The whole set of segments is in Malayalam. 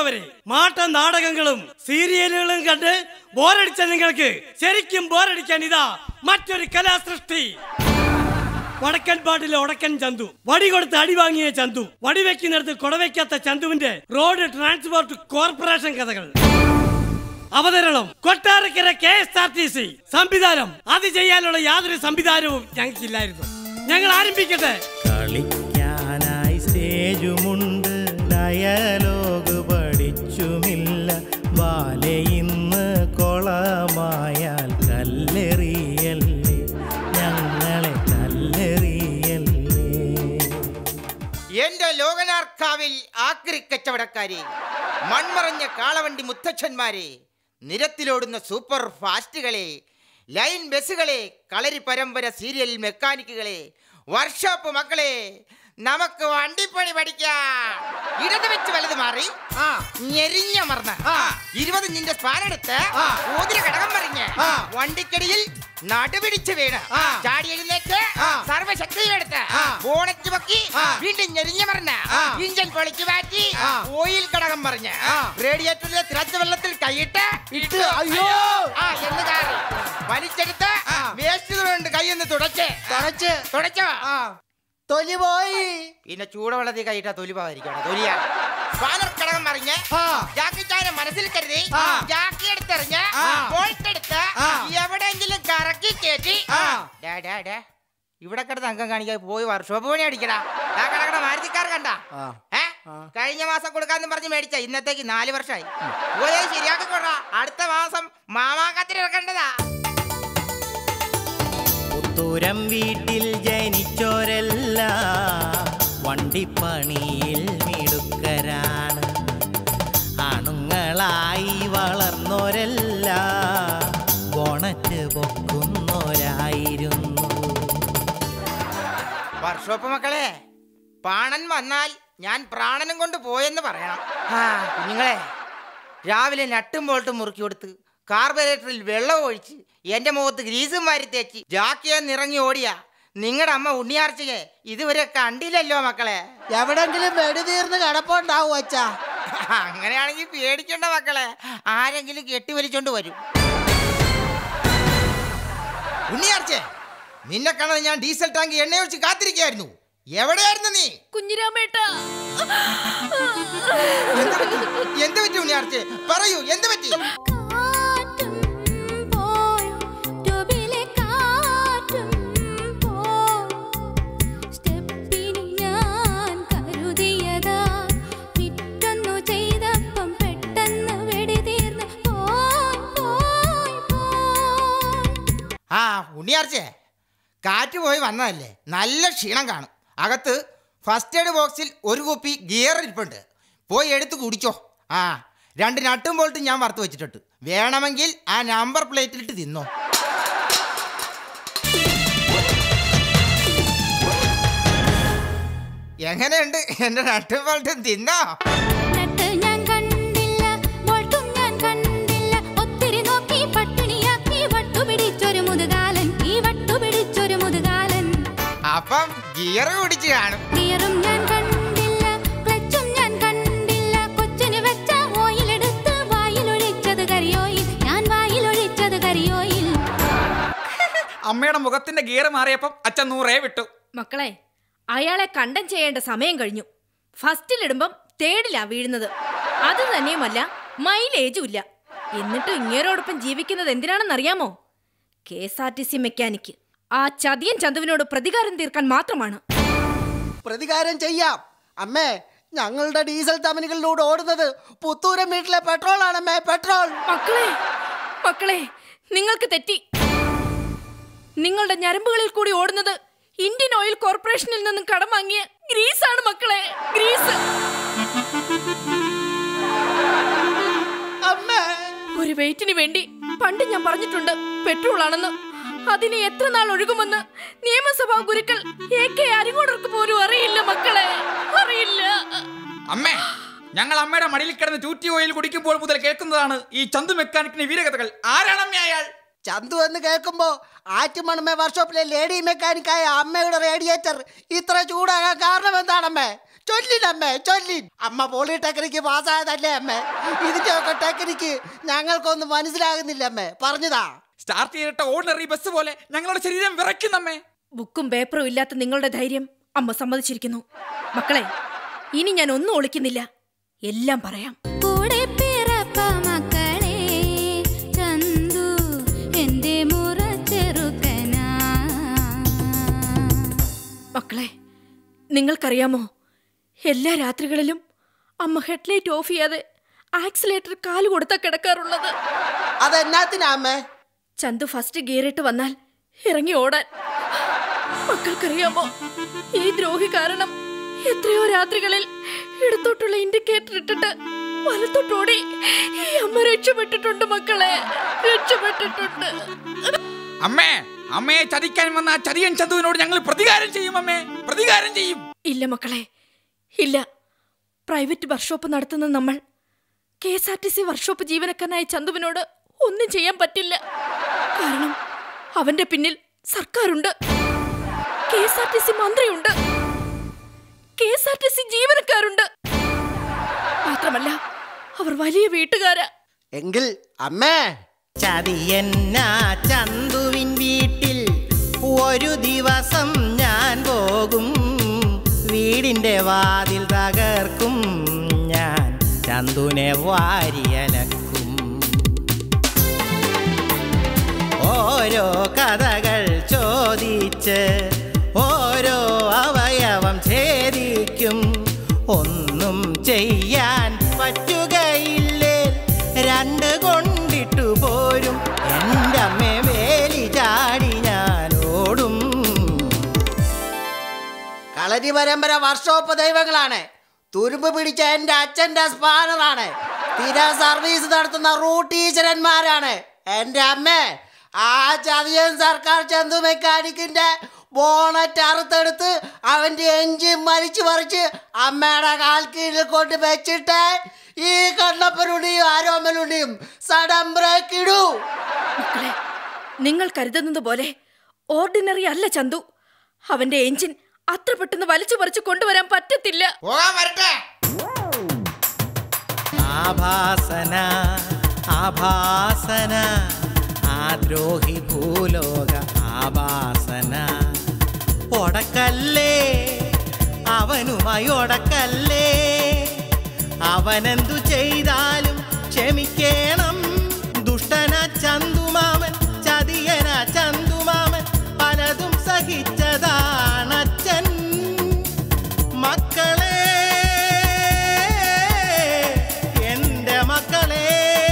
പ്രിയമുള്ളവരെ മാട്ട നാടകങ്ങളും സീരിയലുകളും കണ്ട് ബോറടിച്ച നിങ്ങൾക്ക് ശരിക്കും ബോറടിക്കാൻ ഇതാ മറ്റൊരു കലാസൃഷ്ടി വടക്കൻ പാട്ടിലെ ഉടക്കൻ ചന്തു വടി കൊടുത്ത് അടി വാങ്ങിയ ചന്തു വടി വെക്കുന്നിടത്ത് കൊടവയ്ക്കാത്ത ചന്തുവിന്റെ റോഡ് ട്രാൻസ്പോർട്ട് കോർപ്പറേഷൻ കഥകൾ അവതരണം Kottarakkara K S R T C സംവിധാനം അത് ചെയ്യാനുള്ള യാതൊരു സംവിധാനവും ഞങ്ങൾക്കില്ലായിരുന്നു ഞങ്ങൾ ആരംഭിക്കട്ടെ കളിക്കാനായി സ്റ്റേജുമുണ്ട് ഡയലോഗ് പഠിച്ചുമില്ല ബാലെ ഇന്ന് കൊളമായാൽ കല്ലെറിയല്ലേ ഞങ്ങളെ കല്ലെറിയല്ലേ എന്റെ ലോകനാർക്കാവിൽ ആക്രി കച്ചവടക്കാരെ മൺമറഞ്ഞ കാളവണ്ടി മുത്തച്ഛന്മാരെ നിരത്തിലോടുന്ന സൂപ്പർ ഫാസ്റ്റുകളെ ലൈൻ ബസ്സുകളെ കളരി പരമ്പര സീരിയൽ മെക്കാനിക്കുകളെ വർക്ക്ഷോപ്പ് മക്കളെ നമുക്ക് വണ്ടിപ്പണി പഠിക്കാം ഇടത് വെച്ച് വലത് മാറി ഞെരിഞ്ഞ മറന്ന് ഇരുപത് നിന്റെ സ്പാനെടുത്ത് ഊതിര കടകം മറിഞ്ഞ് വണ്ടിക്കടിയിൽ നടുപിടിച്ച് വീണ് ചാടി എഴുന്നേറ്റ് സർവശക്തിയിലെടുത്ത് ബോണറ്റ് പൊക്കി വീണ്ടും ഞെരിഞ്ഞ മറന്ന് ഇഞ്ചൻ പൊളിച്ചു മാറ്റി ഓയിൽ കടകം മറിഞ്ഞ് റേഡിയേറ്ററിലെ തിളച്ച വെള്ളത്തിൽ കൈയിട്ട് ഇട്ട് അയ്യോ ആ എന്ന് കാറി വലിച്ചെടുത്ത് വേസ്റ്റ് കൊണ്ട് കൈയൊന്ന് തുടച്ച് തുടച്ച് തുടച്ചോ തൊലി പോയി പിന്നെ ചൂടുവെള്ളത്തിൽ കൈയിട്ടാ തൊലി പോകാതിരിക്കണം തൊലിയാ സ്പാനർ കടകം മറിഞ്ഞ് ജാക്കി ചായനെ മനസ്സിൽ കരുതി ജാക്കി എടുത്തെറിഞ്ഞ് ബോൾട്ട് എടുത്ത് എവിടെയെങ്കിലും കറക്കി കയറ്റി ഡാ, ഡാ, ഡാ. ഇവിടെ കിടന്ന് അംഗം കാണിക്കാൻ പോയി വർക്ക്ഷോപ്പ് പണി അടിക്കടാ ആ കിടക്കണ മാരുതിക്കാർ കണ്ട ഏ കഴിഞ്ഞ മാസം കൊടുക്കാന്ന് പറഞ്ഞ് മേടിച്ച ഇന്നത്തേക്ക് നാല് വർഷമായി പോയി അത് ശരിയാക്കി കൊടാ അടുത്ത മാസം മാമാക്കത്തിന് ഇറക്കേണ്ടതാ പുത്തൂരം വീട്ടിൽ ജനിച്ചോരല്ല വണ്ടിപ്പണിയിൽ മിടുക്കരാണ് ആണുങ്ങളായി വളർന്നോരല്ല ബോണറ്റ് പൊക്കുന്നോരായിരുന്നു വർക്ക്ഷോപ്പ് മക്കളെ പാണൻ വന്നാൽ ഞാൻ പ്രാണനും കൊണ്ട് പോയെന്ന് പറയണം ആ കുഞ്ഞുങ്ങളെ രാവിലെ നട്ടും ബോൾട്ടും മുറുക്കി കൊടുത്ത് കാർബറേറ്ററിൽ വെള്ളം ഒഴിച്ച് എന്റെ മുഖത്ത് ഗ്രീസും വാരി തേച്ച് ജാക്കിയെ നിറങ്ങി ഓടിയ നിങ്ങളുടെ അമ്മ ഉണ്ണിയാർച്ചയെ ഇതുവരെ കണ്ടില്ലല്ലോ മക്കളെ എവിടെങ്കിലും വെടി തീർന്ന് കിടപ്പുണ്ടാവും അച്ഛാ അങ്ങനെയാണെങ്കിൽ പേടിക്കണ്ട മക്കളെ ആരെങ്കിലും കെട്ടിവലിച്ചോണ്ട് വരും ഉണ്ണിയാർച്ചേ നിന്നെ കാണാൻ ഞാൻ ഡീസൽ ടാങ്ക് എണ്ണ ഒഴിച്ച് കാത്തിരിക്കുകയായിരുന്നു എവിടെയായിരുന്നു നീ കുഞ്ഞിരാമേട്ട എന്ത് പറ്റി എന്ത് പറ്റി ഉണ്ണിയാർച്ചേ പറയൂ എന്ത് പറ്റി കാറ്റും പോയി ട്യൂബിലെ കാറ്റും പോയി സ്റ്റെപ്പിനി ഞാൻ കരുതിയതാ പിറ്റൊന്നു ചെയ്തപ്പം പെട്ടെന്ന് വെടി തീർന്ന് പോയി പോയി പോയി ആ ഉണ്ണിയാർച്ചേ കാറ്റ് പോയി വന്നതല്ലേ നല്ല ക്ഷീണം കാണും അകത്ത് ഫസ്റ്റ് എയ്ഡ് ബോക്സിൽ ഒരു കുപ്പി ഗിയർ ഇരിപ്പുണ്ട് പോയി എടുത്ത് കുടിച്ചോ ആ രണ്ട് നട്ടും ബോൾട്ടും ഞാൻ വറുത്ത് വെച്ചിട്ടുണ്ട് വേണമെങ്കിൽ ആ നമ്പർ പ്ലേറ്റിലിട്ട് തിന്നോ എങ്ങനെയുണ്ട് എൻ്റെ നട്ടും ബോൾട്ടും തിന്നോ നട്ട് ഞാൻ കണ്ടില്ല ബോൾട്ടും ഞാൻ കണ്ടില്ല ഒത്തിരി നോക്കി പട്ടിണിയാക്കി വട്ടുപിടിച്ചൊരു മുതുകാലൻ ഈ വട്ടുപിടിച്ചൊരു മുതുകാലൻ അപ്പം ഗിയർ കുടിച്ച് കാണും ഗിയറും ഞാൻ കണ്ടില്ല ക്ലച്ചും ഞാൻ കണ്ടില്ല കൊച്ചിന് വെച്ച ഓയിലെടുത്ത് വായിലൊഴിച്ചത് കരിയോയിൽ ഞാൻ വായിലൊഴിച്ചത് കരിയോയിൽ അമ്മയുടെ മുഖത്തിന്റെ ഗിയർ മാറിയപ്പം അച്ഛൻ നൂറേ വിട്ടു മക്കളെ അയാളെ കണ്ടം ചെയ്യേണ്ട സമയം കഴിഞ്ഞു ഫസ്റ്റിലിടുമ്പം തേടിലാ വീഴുന്നത് അത് തന്നെയുമല്ല മൈലേജും ഇല്ല എന്നിട്ടും ഇങ്ങേരോടൊപ്പം ജീവിക്കുന്നത് എന്തിനാണെന്നറിയാമോ K S R T C mechanic ആ ചതിയൻ ചന്തുവിനോട് പ്രതികാരം തീർക്കാൻ മാത്രമാണ് പ്രതികാരം ചെയ്യാം അമ്മേ ഞങ്ങളുടെ ഡീസൽ തമനികളിലൂടെ ഓടുന്നത് പുത്തൂരം വീട്ടിലെ പെട്രോൾ ആണമ്മേ പെട്രോൾ മക്കളെ മക്കളെ നിങ്ങൾക്ക് തെറ്റി നിങ്ങളുടെ ഞരമ്പുകളിൽ കൂടി ഓടുന്നത് ഇന്ത്യൻ ഓയിൽ കോർപ്പറേഷനിൽ നിന്നും കടം വാങ്ങിയ ഗ്രീസാണ് മക്കളെ ഗ്രീസ് അമ്മേ ഒരു വെയിറ്റിന് വേണ്ടി പണ്ട് ഞാൻ പറഞ്ഞിട്ടുണ്ട് പെട്രോൾ ആണെന്ന് അതിനെ എത്ര നാൾ ഒഴുകുമെന്ന് നിയമസഭാ ഗുരുക്കൾ എ കെ അരിങ്ങോടർക്ക് പോലും അറിയില്ല മക്കളെ അറിയില്ല അമ്മേ ഞങ്ങൾ അമ്മയുടെ മടിയിൽ കിടന്ന് ടൂറ്റി ഓയിൽ കുടിക്കുമ്പോൾ മുതൽ കേൾക്കുന്നതാണ് ഈ ചന്തു മെക്കാനിക്കിന്റെ വീരകഥകൾ ആരാണമ്മേ അയാൾ ചന്തു എന്ന് കേൾക്കുമ്പോ ആറ്റുമണമേ വർക്ക്ഷോപ്പിലെ ലേഡി മെക്കാനിക്കായ അമ്മയുടെ റേഡിയേറ്റർ ഇത്ര ചൂടാകാൻ കാരണം എന്താണമ്മേ ചൊല്ലിനമ്മേ ചൊല്ലിൻ അമ്മ പോളിടെക്നിക്ക് പാസ്സായതല്ലേ അമ്മേ ഇതിന്റെ ഒക്കെ ടെക്നിക്ക് ഞങ്ങൾക്കൊന്നും മനസ്സിലാകുന്നില്ല അമ്മേ പറഞ്ഞതാ സ്റ്റാർട്ട് ചെയ്തിട്ട ഓർഡിനറി ബസ് പോലെ ഞങ്ങളുടെ ശരീരം വിറയ്ക്കുന്നമ്മേ ബുക്കും പേപ്പറും ഇല്ലാത്ത നിങ്ങളുടെ ധൈര്യം അമ്മ സമ്മതിച്ചിരിക്കുന്നു മക്കളെ ഇനി ഞാൻ ഒന്നും ഒളിക്കുന്നില്ല എല്ലാം പറയാം കൂടെ പിറപ്പ മക്കളെ ചന്തു എന്റെ മുറച്ചെറുക്കനാ മക്കളെ നിങ്ങൾക്കറിയാമോ എല്ലാ രാത്രികളിലും അമ്മ ഹെഡ്ലൈറ്റ് ഓഫ് ചെയ്യാതെ ആക്സിലേറ്റർ കാല് കൊടുത്താ കിടക്കാറുള്ളത് അതെന്നാത്തിനാ അമ്മേ ചന്തു ഫസ്റ്റ് ഗിയറിട്ട് വന്നാൽ ഇറങ്ങി ഓടാൻ മക്കൾക്കറിയാമോ ഈ ദ്രോഹി കാരണം എത്രയോ രാത്രികളിൽ ഇടത്തോട്ടുള്ള ഇൻഡിക്കേറ്റർ ഇട്ടിട്ട് വലത്തോട്ടോടി ഈ അമ്മ രക്ഷപ്പെട്ടിട്ടുണ്ട് മക്കളെ രക്ഷപ്പെട്ടിട്ടുണ്ട് അമ്മേ അമ്മയെ ചതിക്കാൻ വന്ന ആ ചതിയൻ ചന്തുവിനോട് ഞങ്ങൾ പ്രതികാരം ചെയ്യും അമ്മേ പ്രതികാരം ചെയ്യും ഇല്ല മക്കളെ ഇല്ല പ്രൈവറ്റ് വർക്ക്ഷോപ്പ് നടത്തുന്ന നമ്മൾ K S R T C workshop ജീവനക്കാരനായ ചന്തുവിനോട് ഒന്നും ചെയ്യാൻ പറ്റില്ല കാരണം അവന്റെ പിന്നിൽ സർക്കാരുണ്ട് K S R T C മന്ത്രിയുണ്ട് K S R T C ജീവനക്കാരുണ്ട് മാത്രമല്ല അവർ വലിയ വീട്ടുകാരാ എങ്കിൽ അമ്മേ ചതിയെന്നാ ചന്തുവിൻ വീട്ടിൽ ഒരു ദിവസം ഞാൻ പോകും വീടിന്റെ വാതിൽ തകർക്കും ഞാൻ ചന്തുനെ വാരിയലക്കും ഓരോ കഥകൾ ചോദിച്ച് ഓരോ അവയവം ഛേദിക്കും ഒന്നും ചെയ്യാൻ പറ്റുകയില്ലേ രണ്ട് കൊണ്ടിട്ടു പോരും എൻ്റെ അമ്മ വേലി ചാടി ഞാൻ ഓടും കളരി പരമ്പര വർക്ക്ഷോപ്പ് ദൈവങ്ങളാണ് തുരുമ്പ് പിടിച്ച എന്റെ അച്ഛന്റെ സ്പാനറാണ് സ്ഥിര സർവീസ് നടത്തുന്ന റൂട്ട് ടീച്ചറന്മാരാണ് എന്റെ അമ്മേ ആ ചതിയൻ സർക്കാർ ചന്തു മെക്കാനിക്കിന്റെ ബോണറ്റ് അറുത്തെടുത്ത് അവന്റെ എഞ്ചിൻ മരിച്ചു പറിച്ച് അമ്മയുടെ കാൽ കീഴിൽ കൊണ്ട് വെച്ചിട്ട് ഈ കണ്ണപ്പനുണ്ടിയും ആരോമലുണ്ടിയും സഡൻ ബ്രേക്ക് ഇടൂ മക്കളെ നിങ്ങൾ കരുതുന്നത് പോലെ ഓർഡിനറി അല്ല ചന്തു അവന്റെ എഞ്ചിൻ അത്ര പെട്ടെന്ന് വലിച്ചു പറിച്ചു കൊണ്ടുവരാൻ പറ്റത്തില്ല പോകാൻ വരട്ടെ ആഭാസന ആഭാസന ആ ദ്രോഹി ഭൂലോക ആഭാസന ഒടക്കല്ലേ അവനുമായി ഒടക്കല്ലേ അവനെന്തു ചെയ്താലും ക്ഷമിക്കണം ദുഷ്ടന ചന്തുമാമൻ ചതിയന ചന്തുമാമൻ പലതും സഹിച്ചതാണച്ചൻ മക്കളെ എന്റെ മക്കളെ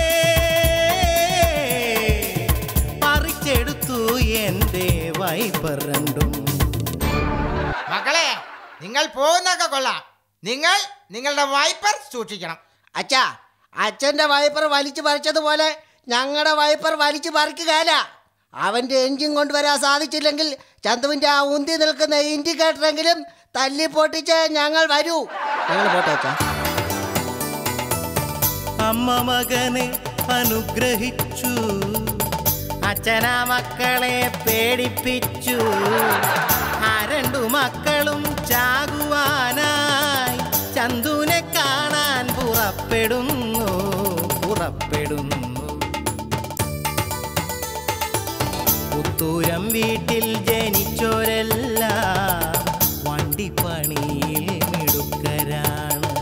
പറിച്ചെടുത്തു എന്റെ വൈപ്പർ രണ്ടും മക്കളെ നിങ്ങൾ പോകുന്നൊക്കെ കൊള്ളാം നിങ്ങൾ നിങ്ങളുടെ വൈപ്പർ സൂക്ഷിക്കണം അച്ഛാ അച്ഛന്റെ വൈപ്പർ വലിച്ചു പറിച്ചതുപോലെ ഞങ്ങളുടെ വൈപ്പർ വലിച്ചു പറിക്കുകയല്ല അവന്റെ എഞ്ചിൻ കൊണ്ടുവരാൻ സാധിച്ചില്ലെങ്കിൽ ചന്തുവിന്റെ ആ ഉന്തി നിൽക്കുന്ന ഇൻഡിക്കേറ്ററെങ്കിലും തല്ലി പൊട്ടിച്ച് ഞങ്ങൾ വരൂ ഞങ്ങൾ പോട്ടെ അച്ഛാ അമ്മ മകനെ അനുഗ്രഹിച്ചു അച്ഛനാ മക്കളെ പേടിപ്പിച്ചു ആ രണ്ടു മക്കളും ചാകുവാനായി ചന്തുനെ കാണാൻ പുറപ്പെടുന്നു പുറപ്പെടുന്നു പുത്തൂരം വീട്ടിൽ ജനിച്ചോരെല്ലാം വണ്ടിപ്പണിയിൽ മിടുക്കരാണ്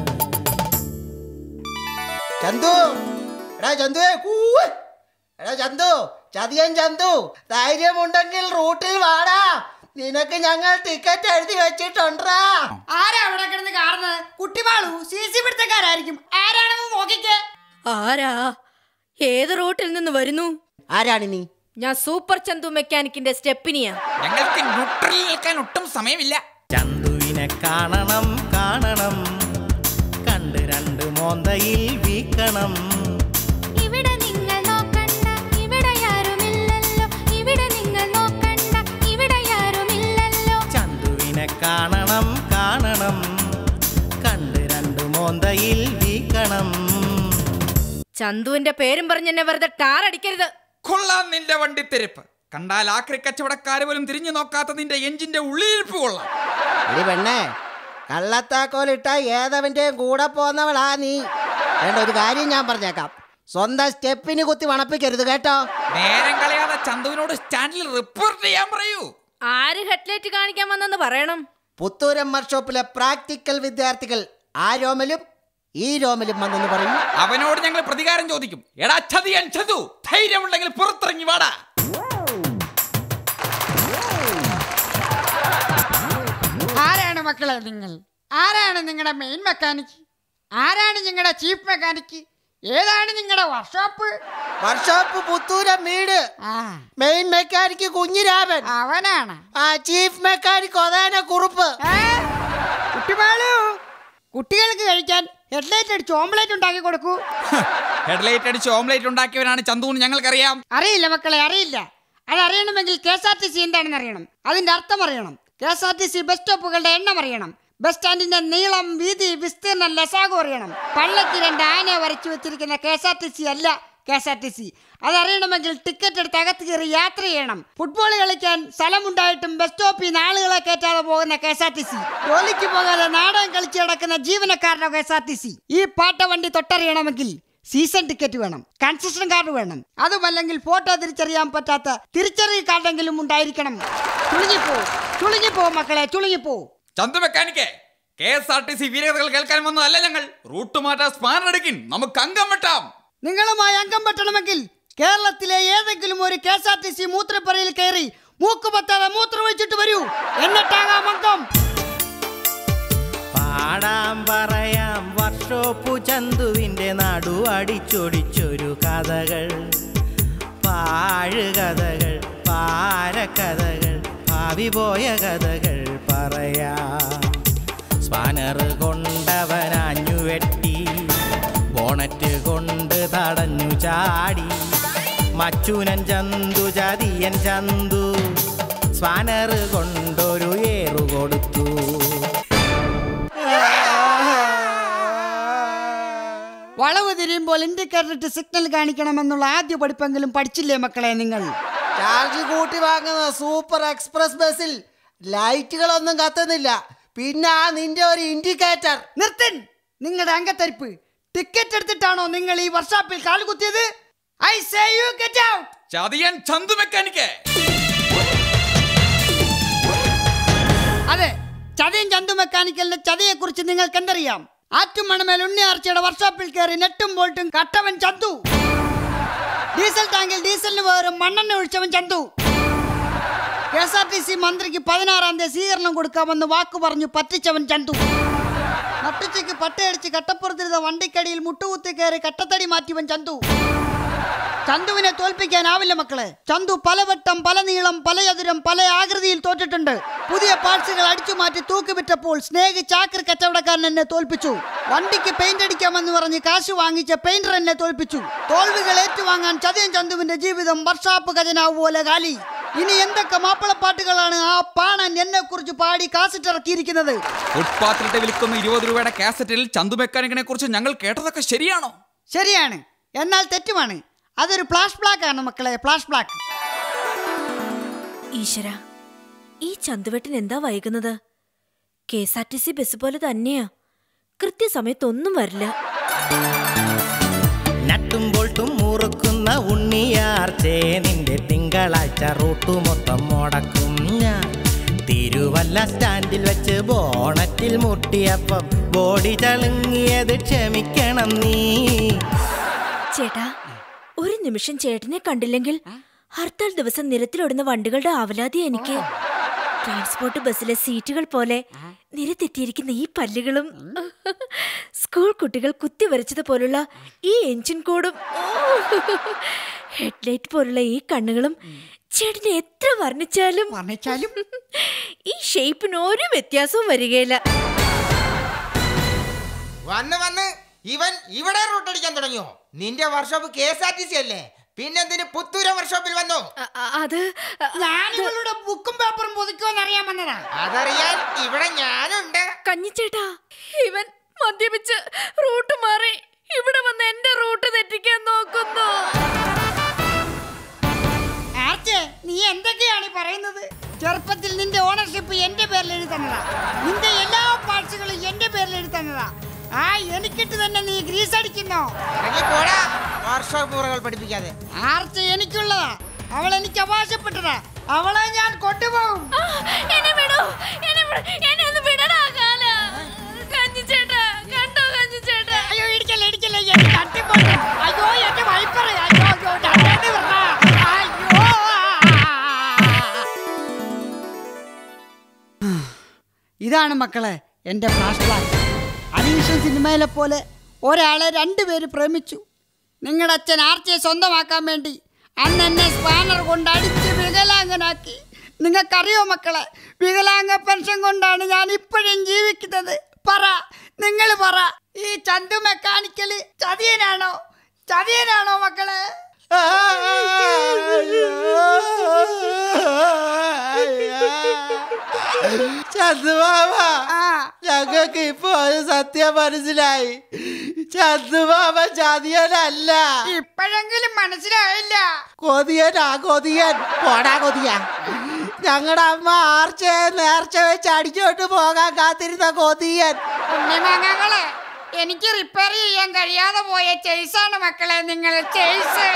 ചന്തു എടാ ചന്തുവേ കൂവ് എടാ ചന്തു ചതിയൻ ചന്തു ധൈര്യമുണ്ടെങ്കിൽ റൂട്ടിൽ വാടാ നിനക്ക് ഞങ്ങൾ ടിക്കറ്റ് എഴുതി വെച്ചിട്ടുണ്ടാ ആരാ അവിടെ കിടന്ന് കാണുന്നത് കുട്ടിമാളു സി സി പിടുത്തക്കാരായിരിക്കും ആരാണെന്ന് നോക്കിക്കേ ആരാ ഏത് റൂട്ടിൽ നിന്ന് വരുന്നു ആരാണ് നീ ഞാൻ സൂപ്പർ ചന്തു മെക്കാനിക്കിന്റെ സ്റ്റെപ്പിനിയാ ഞങ്ങൾക്ക് ന്യൂട്രലിൽ നിൽക്കാൻ ഒട്ടും സമയമില്ല ചന്തുവിനെ കാണണം കാണണം കണ്ട് രണ്ട് മോന്തയിൽ വീക്കണം ഇവിടെ നിങ്ങൾ നോക്കണ്ട ഇവിടെ ആരുമില്ലല്ലോ ഇവിടെ നിങ്ങൾ നോക്കണ്ട ഇവിടെ ആരുമില്ലല്ലോ ചന്തുവിനെ കാണണം കാണണം കണ്ട് രണ്ട് മോന്തയിൽ വീക്കണം ചന്തുവിന്റെ പേരും പറഞ്ഞ് എന്നെ വെറുതെ ടാർ അടിക്കരുത് കൊള്ളാം നിന്റെ വണ്ടിത്തിരിപ്പ് കണ്ടാൽ ആക്രി കച്ചവടക്കാര് പോലും തിരിഞ്ഞു നോക്കാത്ത നിന്റെ എഞ്ചിന്റെ ഉള്ളിലിരിപ്പ് കൊള്ളാം എടി പെണ്ണേ കള്ളത്താക്കോലിട്ട ഏതവന്റെയും കൂടെ പോന്നവളാ നീ വേണ്ട ഒരു കാര്യം ഞാൻ പറഞ്ഞേക്കാം സ്വന്തം സ്റ്റെപ്പിന് കുത്തി മണപ്പിക്കരുത് കേട്ടോ നേരം കളയാതെ ചന്തുവിനോട് സ്റ്റാൻഡിൽ റിപ്പോർട്ട് ചെയ്യാൻ പറയൂ ആര് ഹെഡ്ലൈറ്റ് കാണിക്കാൻ വന്നെന്ന് പറയണം പുത്തൂരം വർക്ക്ഷോപ്പിലെ പ്രാക്ടിക്കൽ വിദ്യാർത്ഥികൾ ആ രോമലും ഈ രോമലും വന്നെന്ന് പറയും അവനോട് ഞങ്ങൾ പ്രതികാരം ചോദിക്കും എടാ ചതിയൻ ചതു ധൈര്യമുണ്ടെങ്കിൽ പുറത്തിറങ്ങി വാടാ ആരാണ് മക്കളെ നിങ്ങൾ ആരാണ് നിങ്ങളുടെ മെയിൻ മെക്കാനിക് ആരാണ് നിങ്ങളുടെ ചീഫ് മെക്കാനിക് ഏതാണ് നിങ്ങളുടെ വർക്ക്ഷോപ്പ് വർക്ക്ഷോപ്പ് പുത്തൂരം വീട് ആ മെയിൻ മെക്കാനിക് കുഞ്ഞിരാമൻ അവനാണ് ആ ചീഫ് മെക്കാനിക് ഒതാന കുറുപ്പ് ഏ? കുട്ടിമാളു കുട്ടികൾക്ക് കഴിക്കാൻ ഹെഡ്ലൈറ്റ് അടിച്ച് ഓംലേറ്റ് ഉണ്ടാക്കി കൊടുക്കൂ ഹെഡ്ലൈറ്റ് അടിച്ച് ഓംലേറ്റ് ഉണ്ടാക്കിയവനാണ് ചന്തു എന്ന് ഞങ്ങൾക്കറിയാം അറിയില്ല മക്കളെ അറിയില്ല അതറിയണമെങ്കിൽ K S R T C എന്താണെന്ന് അറിയണം അതിന്റെ അർത്ഥം അറിയണം K S R T C bus സ്റ്റോപ്പുകളുടെ എണ്ണം അറിയണം ബസ് സ്റ്റാൻഡിന്റെ നീളം വീതി വിസ്തീർണം ലസാഗം അറിയണം പള്ളത്തിൽ രണ്ട് ആന വരച്ചു വെച്ചിരിക്കുന്ന K S R T C അല്ല K S R T C അതറിയണമെങ്കിൽ ടിക്കറ്റ് എടുത്ത് അകത്ത് കയറി യാത്ര ചെയ്യണം ഫുട്ബോൾ കളിക്കാൻ സ്ഥലമുണ്ടായിട്ടും ബസ് സ്റ്റോപ്പിൽ നിന്ന് ആളുകളെ കയറ്റാതെ പോകുന്ന K S R T C ജോലിക്ക് പോകാതെ നാടകം കളിച്ച് കിടക്കുന്ന ജീവനക്കാരുടെ K S R T C ഈ പാട്ട വണ്ടി തൊട്ടറിയണമെങ്കിൽ സീസൺ ടിക്കറ്റ് വേണം കൺസെഷൻ കാർഡ് വേണം അതുമല്ലെങ്കിൽ ഫോട്ടോ തിരിച്ചറിയാൻ പറ്റാത്ത തിരിച്ചറിയ കാർഡെങ്കിലും ഉണ്ടായിരിക്കണം ചുളുങ്ങിപ്പോ ചുളുങ്ങിപ്പോ മക്കളെ ചുളുങ്ങിപ്പോ ചന്തു മെക്കാനിക്കേ K S R T C വീരകഥകൾ കേൾക്കാൻ വന്നതല്ല ഞങ്ങൾ റൂട്ട് മാറ്റാൻ സ്പാനർ എടുക്കിൻ നമുക്ക് അംഗം വെട്ടാം നിങ്ങളുമായി അംഗം പറ്റണമെങ്കിൽ കേരളത്തിലെ ഏതെങ്കിലും ഒരു K S R T C മൂത്രപ്പറയിൽ കയറി മൂക്ക് പത്താതെ മൂത്രം വെച്ചിട്ട് വരൂ എന്നിട്ടാകാം അംഗം പാടാം പറയാം വർഷോപ്പു ചന്തുവിൻ്റെ നടു അടിച്ചൊടിച്ചൊരു കഥകൾ പാഴുകഥകൾ പാരക്കഥകൾ ഭാവി പോയ കഥകൾ പറയാം സ്പാനർ കൊണ്ടവനാഞ്ഞു വെട്ടി ബോണറ്റ് കൊണ്ട് തടഞ്ഞു ചാടി മച്ചുനൻ ചന്തു ചതിയൻ ചന്തു സ്പാനർ കൊണ്ടൊരു ഏറു കൊടുത്തു വളവ് തിരിയുമ്പോൾ ഇൻഡിക്കേറ്റർ ഇട്ട് സിഗ്നൽ കാണിക്കണമെന്നുള്ള ആദ്യ പഠിപ്പെങ്കിലും പഠിച്ചില്ലേ മക്കളെ നിങ്ങൾ ചാർജ് കൂട്ടി വാങ്ങുന്ന സൂപ്പർ എക്സ്പ്രസ് ബസ്സിൽ ലൈറ്റുകളൊന്നും കത്തുന്നില്ല പിന്നെ ആ നിന്റെ ഒരു ഇൻഡിക്കേറ്റർ നിർത്തൻ നിങ്ങളുടെ അംഗത്തരിപ്പ് ടിക്കറ്റ് എടുത്തിട്ടാണോ നിങ്ങൾ ഈ വർഷാപ്പിൽ കാലുകുത്തിയത് I say you get out ചതിയൻ ചന്തു മെക്കാനിക്കേ അതെ ചതയും ചന്തു മെക്കാനിക്കലിന്റെ ചതയെ കുറിച്ച് നിങ്ങൾക്ക് എന്തറിയാം ആറ്റുമണമേൽ ഉണ്ണിയാർച്ചയുടെ വർക്ക്ഷോപ്പിൽ കയറി നെട്ടും ബോൾട്ടും കട്ടവൻ ചന്തു ഡീസൽ ടാങ്കിൽ ഡീസലിന് പകരം മണ്ണെണ്ണ ഒഴിച്ചവൻ Chandu K S R T C മന്ത്രിക്ക് പതിനാറാം തീയതി സ്വീകരണം കൊടുക്കാമെന്ന് വാക്ക് പറഞ്ഞു പറ്റിച്ചവൻ ചന്തു നട്ടുച്ചയ്ക്ക് പട്ടയടിച്ച് കട്ടപ്പുറത്തിരുന്ന വണ്ടിക്കടിയിൽ മുട്ടുകുത്തി കയറി കട്ടത്തടി മാറ്റിയവൻ ചന്തു ചന്തുവിനെ തോൽപ്പിക്കാനാവില്ല മക്കളെ ചന്തു പലവട്ടം പല നീളം പല ചതുരം പല ആകൃതിയിൽ തോറ്റിട്ടുണ്ട് പുതിയ പാർട്സുകൾ അടിച്ചു മാറ്റി തൂക്കിവിറ്റപ്പോൾ സ്നേഹ് ചാക്കർ കച്ചവടക്കാരൻ എന്നെ തോൽപ്പിച്ചു വണ്ടിക്ക് പെയിന്റ് അടിക്കാമെന്ന് പറഞ്ഞ് കാശ് വാങ്ങിച്ച പെയിന്റർ എന്നെ തോൽപ്പിച്ചു തോൽവികൾ ഏറ്റുവാങ്ങാൻ ചതയൻ ചന്തുവിന്റെ ജീവിതം വർഷാപ്പ് ഖജനാവ് പോലെ കാലി ഇനി എന്തൊക്കെ മാപ്പിളപ്പാട്ടുകളാണ് ആ പാണൻ എന്നെ കുറിച്ച് പാടി കാസിട്ടിറക്കിയിരിക്കുന്നത് ഫുട്പാത്തിലിട്ട് വിൽക്കുന്ന ഇരുപത് രൂപയുടെ കാസറ്റിൽ ചന്തു മെക്കാനിക്കിനെ കുറിച്ച് ഞങ്ങൾ കേട്ടതൊക്കെ ശരിയാണോ ശരിയാണ് എന്നാൽ തെറ്റുമാണ് അതൊരു ഫ്ലാഷ് ബ്ലാക്ക് ആണ് മക്കളെ ഫ്ലാഷ് ബ്ലാക്ക് ഈശ്വര ഈ ചന്തുവെട്ടിന് എന്താ വൈകുന്നത് K S R T C bus പോലെ തന്നെയാ കൃത്യസമയത്തൊന്നും വരില്ല നട്ടും ബോൾട്ടും മുറുക്കുന്ന ഉണ്ണിയാർച്ചേ നിന്റെ തിങ്കളാഴ്ച റൂട്ട് മൊത്തം മുടക്കും ഞാൻ തിരുവല്ല സ്റ്റാൻഡിൽ വെച്ച് ബോണറ്റിൽ മുട്ടിയപ്പം ബോഡി ചളുങ്ങിയത് ക്ഷമിക്കണം നീ ചേട്ടാ ഒരു നിമിഷം ചേട്ടനെ കണ്ടില്ലെങ്കിൽ ഹർത്താൽ ദിവസം നിരത്തിലോടുന്ന വണ്ടികളുടെ ആവലാതി എനിക്ക് ട്രാൻസ്പോർട്ട് ബസ്സിലെ സീറ്റുകൾ പോലെ നിരത്തെറ്റിയിരിക്കുന്ന ഈ പല്ലുകളും സ്കൂൾ കുട്ടികൾ കുത്തി വരച്ചത് പോലുള്ള ഈ എഞ്ചിൻ കോഡും ഹെഡ്ലൈറ്റ് പോലുള്ള ഈ കണ്ണുകളും ചേട്ടനെ എത്ര വർണ്ണിച്ചാലും വർണ്ണിച്ചാലും ഈ ഷേപ്പിന് ഒരു വ്യത്യാസവും വരികയില്ല വന്ന് വന്ന് ഇവൻ ഇവിടെ റൂട്ട് അടിക്കാൻ തുടങ്ങിയോ നിന്റെ workshop K S R T C അല്ലേ പിന്നെന്തിന് പുത്തൂര വർക്ക്ഷോപ്പിൽ വന്നു അ- അ- അത് ഞാൻ ഇവളുടെ ബുക്കും പേപ്പറും പുതുക്കുമെന്ന് അറിയാൻ വന്നതാ അതറിയാൻ ഇവിടെ ഞാനുണ്ട് കഞ്ഞിച്ചേട്ടാ ഇവൻ മദ്യപിച്ച് റൂട്ട് മാറി ഇവിടെ വന്ന് എന്റെ റൂട്ട് തെറ്റിക്കാൻ നോക്കുന്നു ആർച്ചേ നീ എന്തൊക്കെയാണ് ഈ പറയുന്നത് ചെറുപ്പത്തിൽ നിന്റെ ഓണർഷിപ്പ് എന്റെ പേരിൽ എഴുതി തന്നതാ നിന്റെ എല്ലാ പാർട്സുകളും വാങ്ങി തന്നതാ ആ എനിക്കിട്ട് തന്നെ നീ ഗ്രീസ് അടിക്കുന്നോ ഇറങ്ങി പോടാ വർക്ക്ഷോപ്പ് മുറകൾ പഠിപ്പിക്കാതെ ആർച്ച എനിക്കുള്ളതാ അവൾ എനിക്ക് അവകാശപ്പെട്ടതാ അവളെ ഞാൻ കൊണ്ടുപോകും ആ, എന്നെ വിടൂ എന്നെ വിട- എന്നെ ഒന്ന് വിടടാ കാല കഞ്ഞി ചേട്ടാ കണ്ടോ കഞ്ഞി ചേട്ടാ അയ്യോ ഇടിക്കല്ലേ ഇടിക്കല്ലേ എന്റെ തട്ടി പോയി അയ്യോ എന്റെ വൈപ്പർ അയ്യോ അയ്യോ രണ്ടേന്ന് വിടടാ. അയ്യോ ഇതാണ് മക്കളെ എൻ്റെ ഫ്ലാഷ് ബാക്ക് അനീഷൻ സിനിമയിലെ പോലെ ഒരാളെ രണ്ടുപേര് പ്രേമിച്ചു നിങ്ങളുടെ അച്ഛൻ ആർച്ചയെ സ്വന്തമാക്കാൻ വേണ്ടി അന്ന് എന്നെ സ്പാനർ കൊണ്ട് അടിച്ച് വികലാംഗനാക്കി നിങ്ങൾക്കറിയോ മക്കളെ വികലാംഗ പെൻഷൻ കൊണ്ടാണ് ഞാൻ ഇപ്പോഴും ജീവിക്കുന്നത് പറ നിങ്ങൾ പറ ഈ ചന്തു മെക്കാനിക്കല് ചതിയനാണോ ചതിയനാണോ മക്കളെ ചന്തുമാമ ആ ഞങ്ങൾക്ക് ഇപ്പൊ ഒരു സത്യം മനസ്സിലായി ചന്തുമാമ ചതിയനല്ല ഇപ്പോഴെങ്കിലും മനസ്സിലായില്ല കൊതിയനാ കൊതിയൻ പോടാ കൊതിയ ഞങ്ങളുടെ അമ്മ ആർച്ചയെ നേർച്ച വെച്ച് അടിച്ചോട്ട് പോകാൻ കാത്തിരുന്ന കൊതിയൻ ഉണ്ണിമാങ്ങകളെ എനിക്ക് റിപ്പയർ ചെയ്യാൻ കഴിയാതെ പോയ ചെയ്സാണ് മക്കളെ നിങ്ങൾ ചെയ്സ്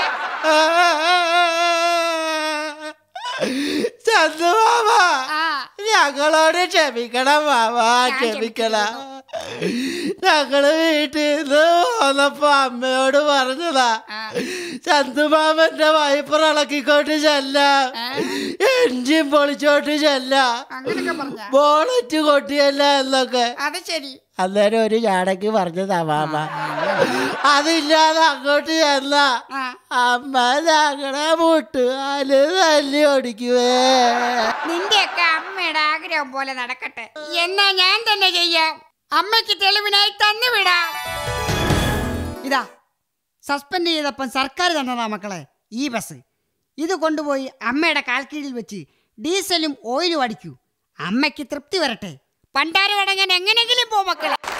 ചന്തുമാമ ആ ഞങ്ങളോട് ക്ഷമിക്കണം മാമ ക്ഷമിക്കണം ഞങ്ങള് വീട്ടിൽ നിന്ന് പോന്നപ്പോ അമ്മയോട് പറഞ്ഞതാ ആ. ചന്തുമാമന്റെ വൈപ്പർ ഇളക്കിക്കോട്ട് ചെല്ലാം എഞ്ചിൻ പൊളിച്ചോട്ട് ചെല്ലാം അങ്ങനൊക്കെ പറഞ്ഞ ബോളറ്റ് കൊട്ടിയല്ല എന്നൊക്കെ അത് ശരി അന്നേരം ഒരു ചാടക്ക് പറഞ്ഞതാ മാമ അതില്ലാതെ അങ്ങോട്ട് ചെന്ന ആ അമ്മ ഞങ്ങളെ മുട്ടുകാല് തല്ലി ഓടിക്കുവേ നിന്റെയൊക്കെ അമ്മയുടെ ആഗ്രഹം പോലെ നടക്കട്ടെ എന്നാ ഞാൻ തന്നെ ചെയ്യാം അമ്മയ്ക്ക് തെളിവിനായി തന്നു വിടാം ഇതാ സസ്പെൻഡ് ചെയ്തപ്പം സർക്കാർ തന്നതാ മക്കളെ ഈ ബസ് ഇത് കൊണ്ടുപോയി അമ്മയുടെ കാൽക്കീഴിൽ വെച്ച് ഡീസലും ഓയിലും അടിക്കൂ അമ്മയ്ക്ക് തൃപ്തി വരട്ടെ പണ്ടാരം അടങ്ങാൻ എങ്ങനെങ്കിലും പോ മക്കളെ